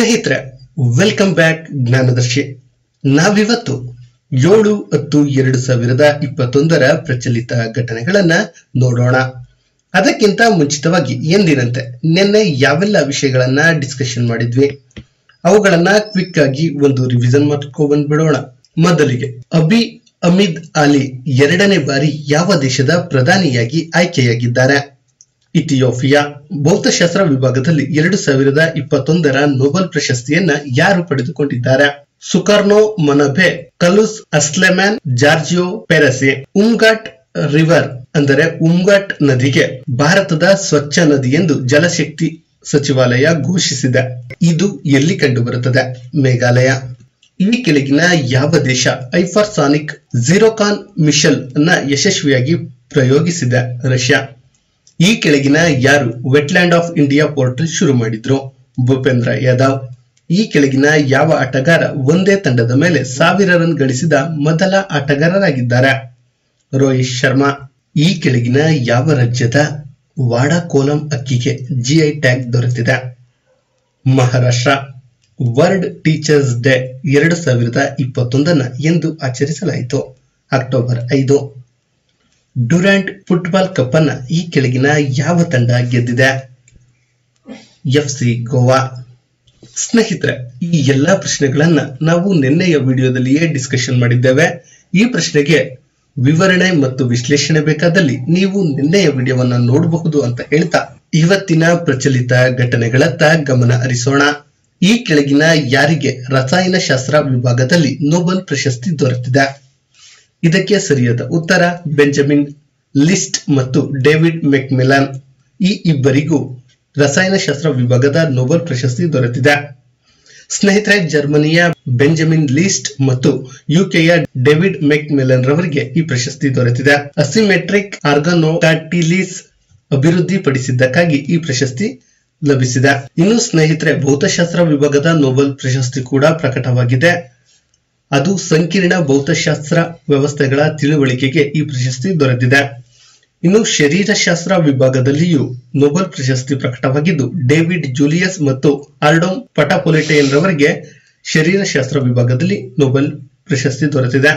ಸ್ನೇಹಿತರೆ welcome back ಜ್ಞಾನದರ್ಶಿ ನಾವಿವತ್ತು ಏಳು ಹತ್ತು ಎರಡು ಸಾವಿರದ ಇಪ್ಪತ್ತೊಂದರ ಪ್ರಚಲಿತ ಘಟನೆಗಳನ್ನ ನೋಡೋಣ ಅದಕ್ಕಿಂತ ಮುಂಚಿತವಾಗಿ ಎಂದಿನಂತೆ ನಿನ್ನೆ ಯಾವೆಲ್ಲ ವಿಷಯಗಳನ್ನ ಡಿಸ್ಕಷನ್ ಮಾಡಿದ್ವಿ ಅವುಗಳನ್ನ ಕ್ವಿಕ್ ಆಗಿ ಒಂದು ರಿವಿಷನ್ ಮಾಡ್ಕೊಂಡ್ ಬಿಡೋಣ ಮೊದಲಿಗೆ ಅಬಿ ಅಮಿದ್ ಅಲಿ ಎರಡನೇ ಬಾರಿ ಯಾವ ದೇಶದ ಪ್ರಧಾನಿಯಾಗಿ ಆಯ್ಕೆಯಾಗಿದ್ದಾರೆ ಇಥಿಯೋಪಿಯಾ ಭೌತಶಾಸ್ತ್ರ ವಿಭಾಗದಲ್ಲಿ ಎರಡು ಸಾವಿರದ ಇಪ್ಪತ್ತೊಂದರ ನೊಬೆಲ್ ಪ್ರಶಸ್ತಿಯನ್ನ ಯಾರು ಪಡೆದುಕೊಂಡಿದ್ದಾರೆ ಸುಕರ್ನೋ ಮೊನಬೆ ಕಲುಸ್ ಅಸ್ಲೆಮ್ಯಾನ್ ಜಾರ್ಜಿಯೋ ಪೆರಸಿ ಉಮ್ಗಾಟ್ ರಿವರ್ ಅಂದರೆ ಉಮ್ಗಾಟ್ ನದಿಗೆ ಭಾರತದ ಸ್ವಚ್ಛ ನದಿ ಎಂದು ಜಲಶಕ್ತಿ ಸಚಿವಾಲಯ ಘೋಷಿಸಿದೆ ಇದು ಎಲ್ಲಿ ಕಂಡುಬರುತ್ತದೆ ಮೇಘಾಲಯ ಈ ಕೆಳಗಿನ ಯಾವ ದೇಶ ಐಫರ್ಸಾನಿಕ್ ಝೀರೋಕಾನ್ ಮಿಷಲ್ ಅನ್ನ ಯಶಸ್ವಿಯಾಗಿ ಪ್ರಯೋಗಿಸಿದೆ ರಷ್ಯಾ ಈ ಕೆಳಗಿನ ಯಾರು ವೆಟ್ಲ್ಯಾಂಡ್ ಆಫ್ ಇಂಡಿಯಾ ಪೋರ್ಟಲ್ ಶುರು ಮಾಡಿದ್ರು ಭೂಪೇಂದ್ರ ಯಾದವ್ ಈ ಕೆಳಗಿನ ಯಾವ ಆಟಗಾರ ಒಂದೇ ತಂಡದ ಮೇಲೆ ಸಾವಿರ ರನ್ ಗಳಿಸಿದ ಮೊದಲ ಆಟಗಾರರಾಗಿದ್ದಾರೆ ರೋಹಿತ್ ಶರ್ಮಾ ಈ ಕೆಳಗಿನ ಯಾವ ರಾಜ್ಯದ ವಾಡಾ ಕೋಲಂ ಅಕ್ಕಿಗೆ ಜಿಐ ಟ್ಯಾಗ್ ದೊರೆತಿದೆ ಮಹಾರಾಷ್ಟ್ರ ವರ್ಲ್ಡ್ ಟೀಚರ್ಸ್ ಡೇ ಎರಡು ಸಾವಿರದ ಇಪ್ಪತ್ತೊಂದನ್ನ ಎಂದು ಆಚರಿಸಲಾಯಿತು ಅಕ್ಟೋಬರ್ ಐದು ಡ್ಯೂರಾಂಟ್ ಫುಟ್ಬಾಲ್ ಕಪ್ ಅನ್ನ ಈ ಕೆಳಗಿನ ಯಾವ ತಂಡ ಗೆದ್ದಿದೆ ಎಫ್ ಸಿ ಗೋವಾ ಸ್ನೇಹಿತರೆ ಈ ಎಲ್ಲಾ ಪ್ರಶ್ನೆಗಳನ್ನ ನಾವು ನಿನ್ನೆಯ ವಿಡಿಯೋದಲ್ಲಿಯೇ ಡಿಸ್ಕಷನ್ ಮಾಡಿದ್ದೇವೆ ಈ ಪ್ರಶ್ನೆಗೆ ವಿವರಣೆ ಮತ್ತು ವಿಶ್ಲೇಷಣೆ ಬೇಕಾದಲ್ಲಿ ನೀವು ನಿನ್ನೆಯ ವಿಡಿಯೋವನ್ನ ನೋಡಬಹುದು ಅಂತ ಹೇಳ್ತಾ ಇವತ್ತಿನ ಪ್ರಚಲಿತ ಘಟನೆಗಳತ್ತ ಗಮನ ಹರಿಸೋಣ ಈ ಕೆಳಗಿನ ಯಾರಿಗೆ ರಸಾಯನಶಾಸ್ತ್ರ ವಿಭಾಗದಲ್ಲಿ ನೊಬೆಲ್ ಪ್ರಶಸ್ತಿ ದೊರೆತಿದೆ ಇದಕ್ಕೆ ಸರಿಯಾದ ಉತ್ತರ ಬೆಂಜಮಿನ್ ಲಿಸ್ಟ್ ಮತ್ತು ಡೇವಿಡ್ ಮೆಕ್ಮಿಲಾನ್ ಈ ಇಬ್ಬರಿಗೂ ರಸಾಯನಶಾಸ್ತ್ರ ವಿಭಾಗದ ನೊಬೆಲ್ ಪ್ರಶಸ್ತಿ ದೊರೆತಿದೆ ಸ್ನೇಹಿತರೆ ಜರ್ಮನಿಯ ಬೆಂಜಮಿನ್ ಲಿಸ್ಟ್ ಮತ್ತು ಯುಕೆಯ ಡೇವಿಡ್ ಮೆಕ್ಮಿಲನ್ ರವರಿಗೆ ಈ ಪ್ರಶಸ್ತಿ ದೊರೆತಿದೆ ಅಸಿಮೆಟ್ರಿಕ್ ಆರ್ಗನೋಕಾಟಿಲಿಸ್ ಅಭಿವೃದ್ಧಿಪಡಿಸಿದ್ದಕ್ಕಾಗಿ ಈ ಪ್ರಶಸ್ತಿ ಲಭಿಸಿದೆ ಇನ್ನು ಸ್ನೇಹಿತರೆ ಭೌತಶಾಸ್ತ್ರ ವಿಭಾಗದ ನೊಬೆಲ್ ಪ್ರಶಸ್ತಿ ಕೂಡ ಪ್ರಕಟವಾಗಿದೆ ಅದು ಸಂಕೀರ್ಣ ಭೌತಶಾಸ್ತ್ರ ವ್ಯವಸ್ಥೆಗಳ ತಿಳುವಳಿಕೆಗೆ ಈ ಪ್ರಶಸ್ತಿ ದೊರೆತಿದೆ ಇನ್ನು ಶರೀರಶಾಸ್ತ್ರ ವಿಭಾಗದಲ್ಲಿಯೂ ನೊಬೆಲ್ ಪ್ರಶಸ್ತಿ ಪ್ರಕಟವಾಗಿದ್ದು ಡೇವಿಡ್ ಜೂಲಿಯಸ್ ಮತ್ತು ಆರ್ಡೋಮ್ ಪಟಾಪೊಲಿಟೇನ್ ರವರಿಗೆ ಶರೀರಶಾಸ್ತ್ರ ವಿಭಾಗದಲ್ಲಿ ನೊಬೆಲ್ ಪ್ರಶಸ್ತಿ ದೊರೆತಿದೆ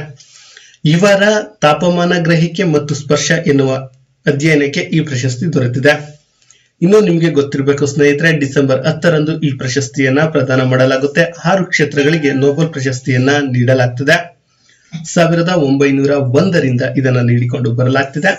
ಇವರ ತಾಪಮಾನ ಗ್ರಹಿಕೆ ಮತ್ತು ಸ್ಪರ್ಶ ಎನ್ನುವ ಅಧ್ಯಯನಕ್ಕೆ ಈ ಪ್ರಶಸ್ತಿ ದೊರೆತಿದೆ ಇನ್ನು ನಿಮಗೆ ಗೊತ್ತಿರಬೇಕು ಸ್ನೇಹಿತರೆ ಡಿಸೆಂಬರ್ ಹತ್ತರಂದು ಈ ಪ್ರಶಸ್ತಿಯನ್ನ ಪ್ರದಾನ ಮಾಡಲಾಗುತ್ತೆ ಆರು ಕ್ಷೇತ್ರಗಳಿಗೆ ನೊಬೆಲ್ ಪ್ರಶಸ್ತಿಯನ್ನ ನೀಡಲಾಗ್ತದೆ ಸಾವಿರದ ಒಂಬೈನೂರ ಒಂದರಿಂದ ಇದನ್ನ ನೀಡಿಕೊಂಡು ಬರಲಾಗ್ತಿದೆ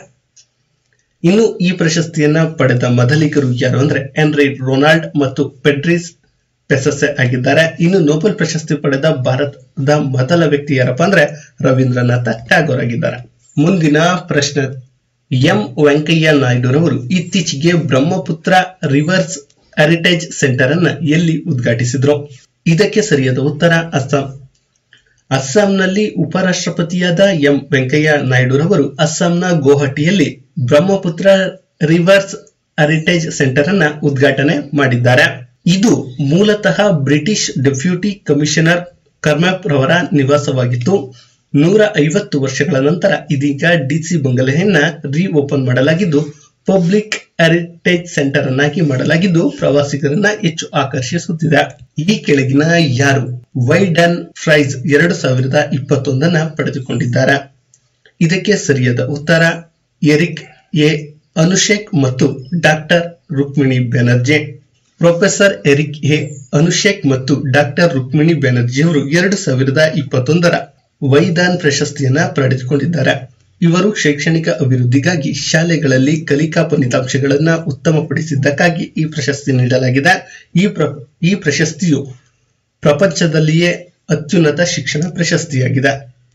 ಇನ್ನು ಈ ಪ್ರಶಸ್ತಿಯನ್ನ ಪಡೆದ ಮೊದಲಿಗರು ಯಾರು ಅಂದ್ರೆ ಎನ್ರಿ ರೊನಾಲ್ಡ್ ಮತ್ತು ಪೆಡ್ರಿಸ್ ಪೆಸಸೆ ಆಗಿದ್ದಾರೆ ಇನ್ನು ನೊಬೆಲ್ ಪ್ರಶಸ್ತಿ ಪಡೆದ ಭಾರತದ ಮೊದಲ ವ್ಯಕ್ತಿ ಯಾರಪ್ಪ ಅಂದ್ರೆ ರವೀಂದ್ರನಾಥ ಟ್ಯಾಗೋರ್ ಆಗಿದ್ದಾರೆ ಮುಂದಿನ ಪ್ರಶ್ನೆ ಎಂ ವೆಂಕಯ್ಯ ನಾಯ್ಡುರವರು ಇತ್ತೀಚೆಗೆ ಬ್ರಹ್ಮಪುತ್ರ ರಿವರ್ಸ್ ಹೆರಿಟೇಜ್ ಸೆಂಟರ್ ಅನ್ನ ಎಲ್ಲಿ ಉದ್ಘಾಟಿಸಿದ್ರು ಇದಕ್ಕೆ ಸರಿಯಾದ ಉತ್ತರ ಅಸ್ಸಾಂ ಅಸ್ಸಾಂನಲ್ಲಿ ಉಪರಾಷ್ಟ್ರಪತಿಯಾದ ಎಂ ವೆಂಕಯ್ಯ ನಾಯ್ಡುರವರು ಅಸ್ಸಾಂನ ಗುವಾಹಟಿಯಲ್ಲಿ ಬ್ರಹ್ಮಪುತ್ರ ರಿವರ್ಸ್ ಹೆರಿಟೇಜ್ ಸೆಂಟರ್ ಅನ್ನ ಉದ್ಘಾಟನೆ ಮಾಡಿದ್ದಾರೆ ಇದು ಮೂಲತಃ ಬ್ರಿಟಿಷ್ ಡೆಪ್ಯೂಟಿ ಕಮಿಷನರ್ ಕರ್ಮ್ಯಾಪ್ ರವರ ನಿವಾಸವಾಗಿತ್ತು ನೂರ ಐವತ್ತು ವರ್ಷಗಳ ನಂತರ ಇದೀಗ ಡಿಸಿ ಬಂಗಲೆಯನ್ನ ರೀ ಓಪನ್ ಮಾಡಲಾಗಿದ್ದು ಪಬ್ಲಿಕ್ ಹೆರಿಟೇಜ್ ಸೆಂಟರ್ ಅನ್ನಾಗಿ ಮಾಡಲಾಗಿದ್ದು ಪ್ರವಾಸಿಗರನ್ನ ಹೆಚ್ಚು ಆಕರ್ಷಿಸುತ್ತಿದೆ ಈ ಕೆಳಗಿನ ಯಾರು ವೈಡನ್ ಪ್ರೈಸ್ ಎರಡು ಸಾವಿರದ ಇಪ್ಪತ್ತೊಂದನ್ನ ಪಡೆದುಕೊಂಡಿದ್ದಾರೆ ಇದಕ್ಕೆ ಸರಿಯಾದ ಉತ್ತರ ಎರಿಕ್ ಎ ಅನುಶೇಕ್ ಮತ್ತು doctor Rukmini Banerjee professor Eric A Hanushek ಮತ್ತು ಡಾಕ್ಟರ್ ರುಕ್ಮಿಣಿ ಬ್ಯಾನರ್ಜಿ ಅವರು ಎರಡು ಸಾವಿರದ ಇಪ್ಪತ್ತೊಂದರ ವೈದಾನ್ ಪ್ರಶಸ್ತಿಯನ್ನ ಪಡೆದುಕೊಂಡಿದ್ದಾರೆ ಇವರು ಶೈಕ್ಷಣಿಕ ಅಭಿವೃದ್ಧಿಗಾಗಿ ಶಾಲೆಗಳಲ್ಲಿ ಕಲಿಕಾ ಫಲಿತಾಂಶಗಳನ್ನ ಉತ್ತಮಪಡಿಸಿದ್ದಕ್ಕಾಗಿ ಈ ಪ್ರಶಸ್ತಿ ನೀಡಲಾಗಿದೆ ಈ ಪ್ರ ಈ ಪ್ರಶಸ್ತಿಯು ಪ್ರಪಂಚದಲ್ಲಿಯೇ ಅತ್ಯುನ್ನತ ಶಿಕ್ಷಣ ಪ್ರಶಸ್ತಿಯಾಗಿದೆ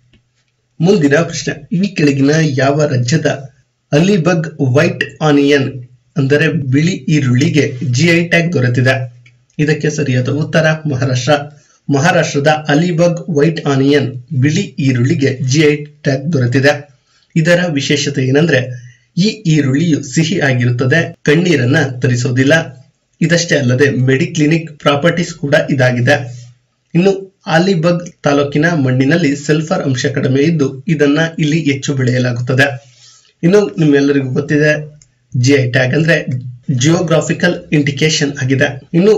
ಮುಂದಿನ ಪ್ರಶ್ನೆ ಈ ಕೆಳಗಿನ ಯಾವ ರಾಜ್ಯದ ಅಲಿಬಗ್ ವೈಟ್ ಆನಿಯನ್ ಅಂದರೆ ಬಿಳಿ ಈರುಳ್ಳಿಗೆ ಜಿಐ ಟ್ಯಾಗ್ ದೊರೆತಿದೆ ಇದಕ್ಕೆ ಸರಿಯಾದ ಉತ್ತರ ಮಹಾರಾಷ್ಟ್ರ ಮಹಾರಾಷ್ಟ್ರದ ಅಲಿಬಗ್ ವೈಟ್ ಆನಿಯನ್ ಬಿಳಿ ಈರುಳ್ಳಿಗೆ ಜಿಐ ಟ್ಯಾಗ್ ದೊರೆತಿದೆ ಇದರ ವಿಶೇಷತೆ ಏನಂದ್ರೆ ಈ ಈರುಳ್ಳಿಯು ಸಿಹಿ ಆಗಿರುತ್ತದೆ ಕಣ್ಣೀರನ್ನ ತರಿಸೋದಿಲ್ಲ ಇದಷ್ಟೇ ಅಲ್ಲದೆ ಮೆಡಿಕ್ಲಿನಿಕ್ ಪ್ರಾಪರ್ಟೀಸ್ ಕೂಡ ಇದಾಗಿದೆ ಇನ್ನು ಆಲಿಬಗ್ ತಾಲೂಕಿನ ಮಣ್ಣಿನಲ್ಲಿ ಸಲ್ಫರ್ ಅಂಶ ಕಡಿಮೆ ಇದ್ದು ಇದನ್ನ ಇಲ್ಲಿ ಹೆಚ್ಚು ಬೆಳೆಯಲಾಗುತ್ತದೆ ಇನ್ನು ನಿಮ್ಮೆಲ್ಲರಿಗೂ ಗೊತ್ತಿದೆ ಜಿಐ ಟ್ಯಾಗ್ ಅಂದ್ರೆ ಜಿಯೋಗ್ರಾಫಿಕಲ್ ಇಂಡಿಕೇಶನ್ ಆಗಿದೆ ಇನ್ನು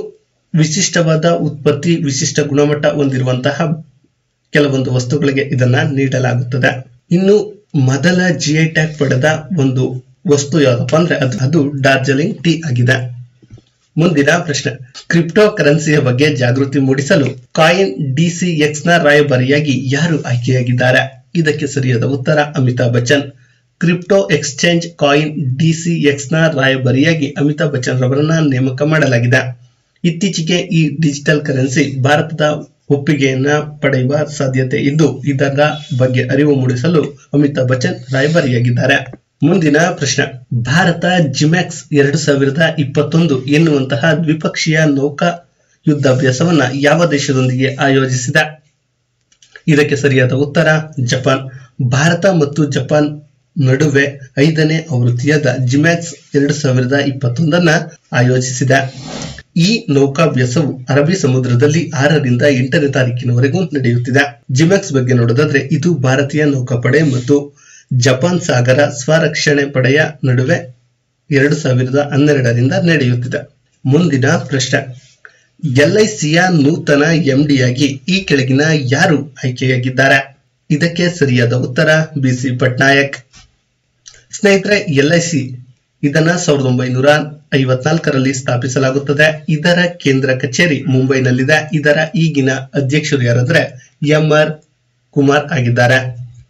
ವಿಶಿಷ್ಟವಾದ ಉತ್ಪತ್ತಿ ವಿಶಿಷ್ಟ ಗುಣಮಟ್ಟ ಹೊಂದಿರುವಂತಹ ಕೆಲವೊಂದು ವಸ್ತುಗಳಿಗೆ ಇದನ್ನ ನೀಡಲಾಗುತ್ತದೆ ಇನ್ನು ಮೊದಲ ಜಿಐ ಟ್ಯಾಗ್ ಪಡೆದ ಒಂದು ವಸ್ತು ಯಾವ್ದಪ್ಪ ಅಂದ್ರೆ ಅದು ಅದು ಡಾರ್ಜಿಲಿಂಗ್ ಟೀ ಆಗಿದೆ ಮುಂದಿನ ಪ್ರಶ್ನೆ ಕ್ರಿಪ್ಟೋ ಕರೆನ್ಸಿಯ ಬಗ್ಗೆ ಜಾಗೃತಿ ಮೂಡಿಸಲು ಕಾಯಿನ್ ಡಿಸಿಎಕ್ಸ್ ನ ರಾಯಭಾರಿಯಾಗಿ ಯಾರು ಆಯ್ಕೆಯಾಗಿದ್ದಾರೆ ಇದಕ್ಕೆ ಸರಿಯಾದ ಉತ್ತರ Amitabh Bachchan crypto exchange coin DCX ನ ರಾಯಭಾರಿಯಾಗಿ ಅಮಿತಾಬ್ ಬಚ್ಚನ್ ರವರನ್ನ ನೇಮಕ ಮಾಡಲಾಗಿದೆ ಇತ್ತೀಚೆಗೆ ಈ ಡಿಜಿಟಲ್ ಕರೆನ್ಸಿ ಭಾರತದ ಒಪ್ಪಿಗೆಯನ್ನ ಪಡೆಯುವ ಸಾಧ್ಯತೆ ಇದ್ದು ಇದರ ಬಗ್ಗೆ ಅರಿವು ಮೂಡಿಸಲು ಅಮಿತಾಬ್ ಬಚ್ಚನ್ ರಾಯಭಾರಿಯಾಗಿದ್ದಾರೆ ಮುಂದಿನ ಪ್ರಶ್ನೆ ಭಾರತ ಜಿಮ್ಯಾಕ್ಸ್ ಎರಡು ಸಾವಿರದ ಇಪ್ಪತ್ತೊಂದು ಎನ್ನುವಂತಹ ದ್ವಿಪಕ್ಷೀಯ ನೌಕಾ ಯುದ್ಧಾಭ್ಯಾಸವನ್ನ ಯಾವ ದೇಶದೊಂದಿಗೆ ಆಯೋಜಿಸಿದೆ ಇದಕ್ಕೆ ಸರಿಯಾದ ಉತ್ತರ ಜಪಾನ್ ಭಾರತ ಮತ್ತು ಜಪಾನ್ ನಡುವೆ ಐದನೇ ಆವೃತ್ತಿಯಾದ ಜಿಮ್ಯಾಕ್ಸ್ ಎರಡು ಸಾವಿರದ ಇಪ್ಪತ್ತೊಂದನ್ನ ಆಯೋಜಿಸಿದೆ ಈ ನೌಕಾಭ್ಯಾಸವು ಅರಬ್ಬಿ ಸಮುದ್ರದಲ್ಲಿ ಆರರಿಂದ ಎಂಟನೇ ತಾರೀಕಿನವರೆಗೂ ನಡೆಯುತ್ತಿದೆ ಜಿಮ್ಯಾಕ್ಸ್ ಬಗ್ಗೆ ನೋಡೋದಾದ್ರೆ ಇದು ಭಾರತೀಯ ನೌಕಾಪಡೆ ಮತ್ತು ಜಪಾನ್ ಸಾಗರ ಸ್ವರಕ್ಷಣೆ ಪಡೆಯ ನಡುವೆ ಎರಡು ಸಾವಿರದ ಹನ್ನೆರಡರಿಂದ ನಡೆಯುತ್ತಿದೆ ಮುಂದಿನ ಪ್ರಶ್ನೆ ಎಲ್ಐಸಿಯ ನೂತನ ಎಂಡಿಯಾಗಿ ಈ ಕೆಳಗಿನ ಯಾರು ಆಯ್ಕೆಯಾಗಿದ್ದಾರೆ ಇದಕ್ಕೆ ಸರಿಯಾದ ಉತ್ತರ ಬಿಸಿ ಪಟ್ನಾಯಕ್ ಸ್ನೇಹಿತರೆ ಎಲ್ಐಸಿ ಇದನ್ನ ಸಾವಿರದ ಒಂಬೈನೂರ ಐವತ್ನಾಲ್ಕರಲ್ಲಿ ಸ್ಥಾಪಿಸಲಾಗುತ್ತದೆ ಇದರ ಕೇಂದ್ರ ಕಚೇರಿ ಮುಂಬೈನಲ್ಲಿದೆ ಇದರ ಈಗಿನ ಅಧ್ಯಕ್ಷರು ಯಾರಂದ್ರೆ ಎಂ ಆರ್ ಕುಮಾರ್ ಆಗಿದ್ದಾರೆ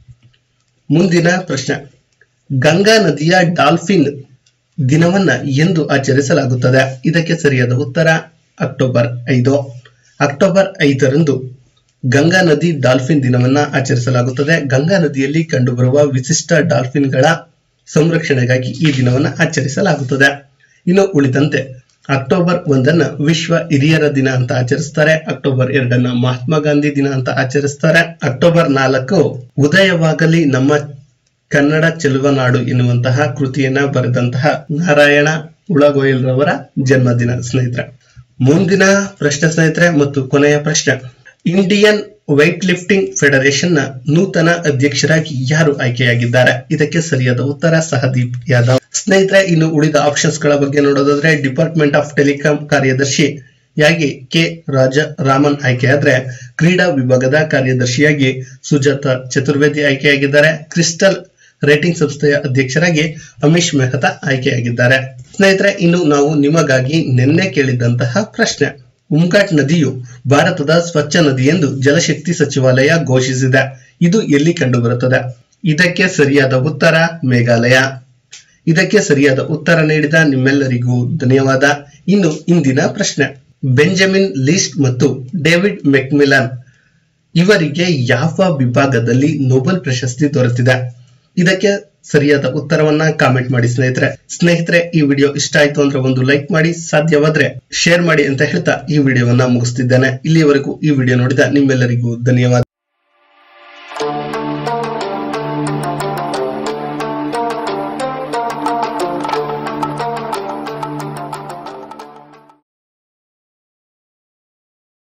ಮುಂದಿನ ಪ್ರಶ್ನೆ ಗಂಗಾ ನದಿಯ ಡಾಲ್ಫಿನ್ ದಿನವನ್ನ ಎಂದು ಆಚರಿಸಲಾಗುತ್ತದೆ ಇದಕ್ಕೆ ಸರಿಯಾದ ಉತ್ತರ ಅಕ್ಟೋಬರ್ ಐದು ಅಕ್ಟೋಬರ್ ಐದರಂದು ಗಂಗಾ ನದಿ ಡಾಲ್ಫಿನ್ ದಿನವನ್ನ ಆಚರಿಸಲಾಗುತ್ತದೆ ಗಂಗಾ ನದಿಯಲ್ಲಿ ಕಂಡುಬರುವ ವಿಶಿಷ್ಟ ಡಾಲ್ಫಿನ್ಗಳ ಸಂರಕ್ಷಣೆಗಾಗಿ ಈ ದಿನವನ್ನ ಆಚರಿಸಲಾಗುತ್ತದೆ ಇನ್ನು ಉಳಿದಂತೆ ಅಕ್ಟೋಬರ್ ಒಂದನ್ನ ವಿಶ್ವ ಹಿರಿಯರ ದಿನ ಅಂತ ಆಚರಿಸ್ತಾರೆ ಅಕ್ಟೋಬರ್ ಎರಡನ್ನ ಮಹಾತ್ಮ ಗಾಂಧಿ ದಿನ ಅಂತ ಆಚರಿಸ್ತಾರೆ ಅಕ್ಟೋಬರ್ ನಾಲ್ಕು ಉದಯವಾಗಲಿ ನಮ್ಮ ಕನ್ನಡ ಚೆಲುವನಾಡು ಎನ್ನುವಂತಹ ಕೃತಿಯನ್ನ ಬರೆದಂತಹ ನಾರಾಯಣ ಉಳಗೋಯಲ್ರವರ ಜನ್ಮದಿನ ಸ್ನೇಹಿತರೆ ಮುಂದಿನ ಪ್ರಶ್ನೆ ಸ್ನೇಹಿತರೆ ಮತ್ತು ಕೊನೆಯ ಪ್ರಶ್ನೆ ಇಂಡಿಯನ್ ವೈಟ್ ಲಿಫ್ಟಿಂಗ್ ಫೆಡರೇಷನ್ ನ ನೂತನ ಅಧ್ಯಕ್ಷರಾಗಿ ಯಾರು ಆಯ್ಕೆಯಾಗಿದ್ದಾರೆ ಇದಕ್ಕೆ ಸರಿಯಾದ ಉತ್ತರ ಸಹದೀಪ್ ಯಾದವ್ ಸ್ನೇಹಿತರೆ ಇನ್ನು ಉಳಿದ ಆಪ್ಷನ್ಸ್ ಗಳ ಬಗ್ಗೆ ನೋಡೋದಾದ್ರೆ ಡಿಪಾರ್ಟ್ಮೆಂಟ್ ಆಫ್ ಟೆಲಿಕಾಂ ಕಾರ್ಯದರ್ಶಿಯಾಗಿ ಕೆ ರಾಜ ರಾಮನ್ ಆಯ್ಕೆಯಾದ್ರೆ ಕ್ರೀಡಾ ವಿಭಾಗದ ಕಾರ್ಯದರ್ಶಿಯಾಗಿ ಸುಜಾತ ಚತುರ್ವೇದಿ ಆಯ್ಕೆಯಾಗಿದ್ದಾರೆ ಕ್ರಿಸ್ಟಲ್ ರೇಟಿಂಗ್ ಸಂಸ್ಥೆಯ ಅಧ್ಯಕ್ಷರಾಗಿ ಅಮಿಶ್ ಮೆಹ್ತಾ ಆಯ್ಕೆಯಾಗಿದ್ದಾರೆ ಸ್ನೇಹಿತರೆ ಇನ್ನು ನಾವು ನಿಮಗಾಗಿ ನಿನ್ನೆ ಕೇಳಿದಂತಹ ಪ್ರಶ್ನೆ ಉಮ್ಕಾಟ್ ನದಿಯು ಭಾರತದ ಸ್ವಚ್ಛ ನದಿ ಎಂದು ಜಲಶಕ್ತಿ ಸಚಿವಾಲಯ ಘೋಷಿಸಿದೆ ಇದು ಎಲ್ಲಿ ಕಂಡುಬರುತ್ತದೆ ಇದಕ್ಕೆ ಸರಿಯಾದ ಉತ್ತರ ಮೇಘಾಲಯ ಇದಕ್ಕೆ ಸರಿಯಾದ ಉತ್ತರ ನೀಡಿದ ನಿಮ್ಮೆಲ್ಲರಿಗೂ ಧನ್ಯವಾದ ಇನ್ನು ಇಂದಿನ ಪ್ರಶ್ನೆ ಬೆಂಜಮಿನ್ ಲೀಸ್ಟ್ ಮತ್ತು ಡೇವಿಡ್ ಮೆಕ್ಮಿಲನ್ ಇವರಿಗೆ ಯಾವ ವಿಭಾಗದಲ್ಲಿ ನೊಬೆಲ್ ಪ್ರಶಸ್ತಿ ದೊರೆತಿದೆ ಇದಕ್ಕೆ ಸರಿಯಾದ ಉತ್ತರವನ್ನ ಕಾಮೆಂಟ್ ಮಾಡಿ ಸ್ನೇಹಿತರೆ ಸ್ನೇಹಿತರೆ ಈ ವಿಡಿಯೋ ಇಷ್ಟ ಆಯ್ತು ಅಂದ್ರೆ ಒಂದು ಲೈಕ್ ಮಾಡಿ ಸಾಧ್ಯವಾದ್ರೆ ಶೇರ್ ಮಾಡಿ ಅಂತ ಹೇಳ್ತಾ ಈ ವಿಡಿಯೋವನ್ನ ಮುಗಿಸ್ತಿದ್ದೇನೆ ಇಲ್ಲಿಯವರೆಗೂ ಈ ವಿಡಿಯೋ ನೋಡಿದ ನಿಮ್ಮೆಲ್ಲರಿಗೂ ಧನ್ಯವಾದ